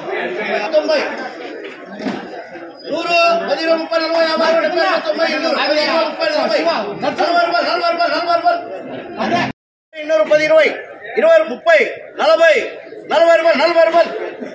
తొంభై నూరు పది ఇరవై ముప్పై నలభై యాభై అరవై డెబ్బై ఎనభై తొంభై ఇన్నూరు పది ఇరవై ముప్పై నలభై నలభై రూపాయలు నలభై రూపాయలు నలభై రూపాయలు ఇన్నూరు పది ఇరవై ఇరవై ముప్పై నలభై నలభై రూపాయలు నలభై రూపాయలు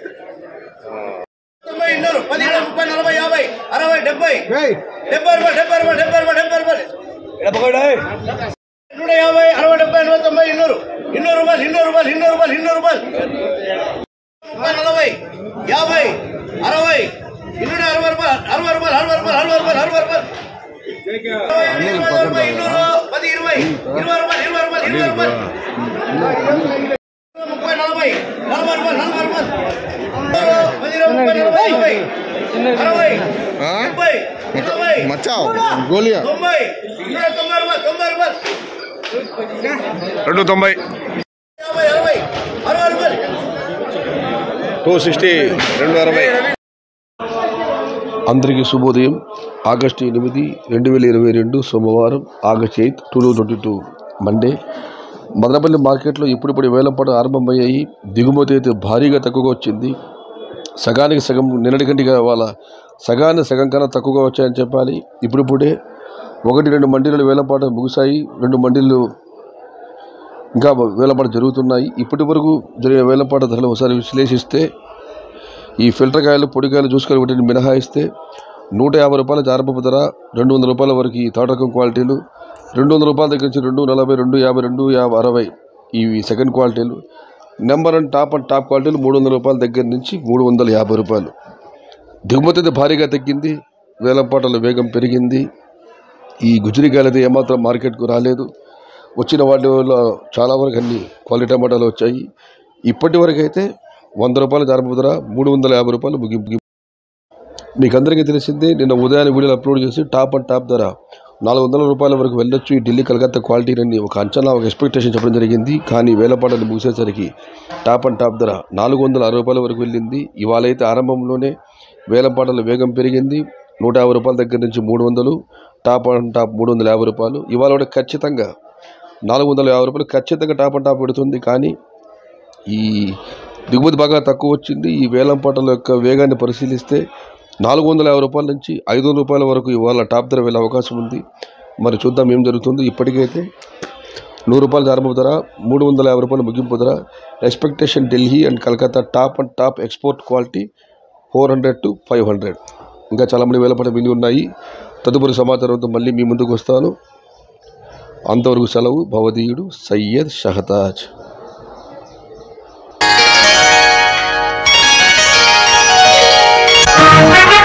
తొంభై ఇన్నూరు పది ఇరవై ముప్పై నలభై యాభై అరవై డెబ్బై డెబ్బై రూపాయలు డెబ్బై రూపాయలు డెబ్బై రూపాయలు డెబ్బై రూపాయలు నూట యాభై అరవై డెబ్బై ఎనభై తొంభై ఇన్నూరు ఇన్నూరు రూపాయలు ఇన్నూరు రూపాయలు ఇన్నూరు రూపాయలు ఇన్నూరు రూపాయలు ముప్పై నలభై యాభై అరవై ఇన్నూరు అరవై రూపాయలు అరవై రూపాయలు అరవై రూపాయలు అరవై రూపాయలు అరవై రూపాయలు ఇరవై రూపాయలు ఇన్నూరు పది ఇరవై ఇరవై రూపాయలు ఇరవై రూపాయలు ఇరవై రూపాయలు ముప్పై నలభై నలభై రూపాయలు నలభై రూపాయలు పది ఇరవై ముప్పై నలభై యాభై అరవై డెబ్బై ఎనభై మచ్చావ్ గోలియా తొంభై నూట తొంభై రూపాయలు తొంభై రూపాయలు రెండు తొంభై యాభై అరవై అరవై రూపాయలు టూ సిక్స్టీ రెండు అరవై అందరికీ శుభోదయం ఆగస్టు ఎనిమిది రెండు వేల ఇరవై రెండు సోమవారం August eighth two thousand twenty two Monday Madanapalli మార్కెట్లో ఇప్పుడిప్పుడు వేలంపాటు ఆరంభమయ్యాయి దిగుమతి అయితే భారీగా తక్కువగా వచ్చింది సగానికి సగం నిన్నటి కంటిగా వాళ్ళ సగానికి సగం కన్నా తక్కువగా వచ్చాయని చెప్పాలి ఇప్పుడిప్పుడే ఒకటి రెండు మండీలు వేలంపాట ముగిశాయి రెండు మండీలు ఇంకా వేలంపాట జరుగుతున్నాయి ఇప్పటి వరకు జరిగిన వేలంపాట ధరలు ఒకసారి విశ్లేషిస్తే ఈ ఫిల్టర్ కాయలు పొడికాయలు చూసుకొని వీటిని మినహాయిస్తే నూట యాభై రూపాయల జారపప్పు ధర రెండు వందల రూపాయల వరకు ఈ థర్డ్ రకం క్వాలిటీలు రెండు వందల రూపాయల దగ్గర నుంచి రెండు నలభై రెండు యాభై రెండు యాభై అరవై ఇవి సెకండ్ క్వాలిటీలు number and top and top క్వాలిటీలు మూడు వందల రూపాయల దగ్గర నుంచి మూడు వందల యాభై రూపాయలు దిగుమతి అయితే భారీగా తగ్గింది వేలంపాటల వేగం పెరిగింది ఈ గుజరికాయలు అయితే ఏమాత్రం మార్కెట్కు రాలేదు వచ్చిన వాటిలో చాలా వరకు అన్ని క్వాలిటీ టమాటాలు వచ్చాయి ఇప్పటి వరకు అయితే వంద రూపాయల జారపు ధర మూడు వందల యాభై రూపాయలు ముగింపు మీకు అందరికీ తెలిసిందే నిన్న ఉదయాన్నే వీడియోలు అప్లోడ్ చేసి టాప్ అండ్ టాప్ ధర నాలుగు వందల రూపాయల వరకు వెళ్ళొచ్చు ఈ ఢిల్లీ కలకత్తా క్వాలిటీ అని ఒక అంచనా ఒక ఎక్స్పెక్టేషన్ చెప్పడం జరిగింది కానీ వేలపాటలు ముగిసేసరికి టాప్ అండ్ టాప్ ధర నాలుగు వందల అరవై రూపాయల వరకు వెళ్ళింది ఇవాళ అయితే ఆరంభంలోనే వేలంపాటల వేగం పెరిగింది నూట యాభై రూపాయల దగ్గర నుంచి మూడు వందలు టాప్ అండ్ టాప్ మూడు వందల యాభై రూపాయలు ఇవాళ కూడా ఖచ్చితంగా నాలుగు వందల యాభై రూపాయలు ఖచ్చితంగా టాప్ అండ్ టాప్ పెడుతుంది కానీ ఈ దిగుమతి బాగా తక్కువ వచ్చింది ఈ వేలం పాటల యొక్క వేగాన్ని పరిశీలిస్తే నాలుగు వందల యాభై రూపాయల నుంచి ఐదు వందల రూపాయల వరకు ఇవాళ టాప్ ధర వెళ్ళే అవకాశం ఉంది మరి చూద్దాం ఏం జరుగుతుందో ఇప్పటికైతే నూరు రూపాయల ధర ధర మూడు వందల యాభై రూపాయల ముగింపు ధర expectation Delhi and Calcutta top and top export quality four hundred to five hundred ఇంకా చాలామంది వేలపడ మిగిలి ఉన్నాయి తదుపరి సమాచారంతో మళ్ళీ మీ ముందుకు వస్తాను అంతవరకు సెలవు భవదీయుడు సయ్యద్ షహతాజ్ Thank you.